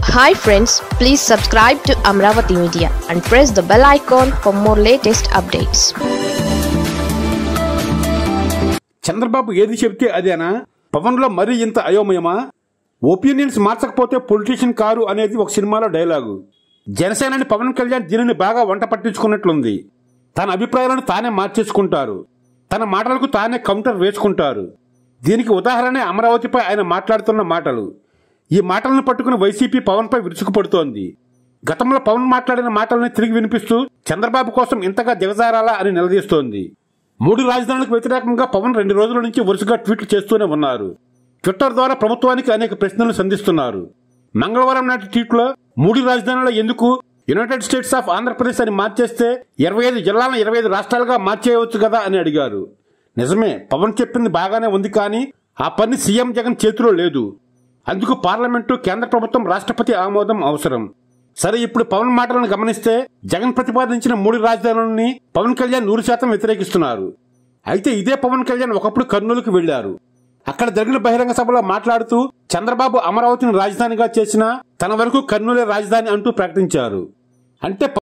hi friends please subscribe to Amaravati media and press the bell icon for more latest updates Chandrababu ఏది చెబితే అదేనా పవన్లో మరీ ఇంత అయోమయమా ఒపీనియన్స్ మార్చకపోతే పొలిటీషియన్ కారు అనేది ఒక సినిమాలో డైలాగు జనసేనని పవన్ కళ్యాణ్ దీనిని బాగా వంట పట్టించుకున్నట్లుంది తన అభిప్రాయాలను తానే మార్చేసుకుంటారు తన మాటలకు తానే కౌంటర్ వేసుకుంటారు దీనికి ఉదాహరణ అమరావతిపై ఆయన మాట్లాడుతున్న మాటలు ఈ మాటలను పట్టుకుని వైసీపీ పవన్పై విరుచుకుపడుతోంది గతంలో పవన్ మాట్లాడిన మాటలను తిరిగి వినిపిస్తూ చంద్రబాబు కోసం ఇంతగా దిగజారాలా అని నిలదీస్తోంది మూడు రాజధానులకు వ్యతిరేకంగా పవన్ రెండు రోజుల నుంచి వరుసగా ట్వీట్లు చేస్తూనే ఉన్నారు ట్విట్టర్ ద్వారా ప్రభుత్వానికి అనేక ప్రశ్నలు సంధిస్తున్నారు మంగళవారం నాటి ట్వీట్లో మూడు రాజధానుల ఎందుకు యునైటెడ్ స్టేట్స్ ఆఫ్ ఆంధ్రప్రదేశ్ అని మార్చేస్తే ఇరవై ఐదు జిల్లాలను ఇరవై ఐదు రాష్ట్రాలుగా మార్చేయవచ్చు కదా అని అడిగారు నిజమే పవన్ చెప్పింది బాగానే ఉంది కానీ ఆ పని సీఎం జగన్ చేతిలో లేదు అందుకు పార్లమెంటు కేంద్ర ప్రభుత్వం రాష్ట్రపతి ఆమోదం అవసరం సరే ఇప్పుడు పవన్ మాటలను గమనిస్తే జగన్ ప్రతిపాదించిన మూడు రాజధానులని పవన్ కళ్యాణ్ నూరు శాతం వ్యతిరేకిస్తున్నారు అయితే ఇదే పవన్ కళ్యాణ్ ఒకప్పుడు కర్నూలుకు వెళ్లారు అక్కడ జరిగిన బహిరంగ సభలో మాట్లాడుతూ చంద్రబాబు అమరావతిని రాజధానిగా చేసినా తన వరకు కర్నూలే రాజధాని అంటూ ప్రకటించారు అంటే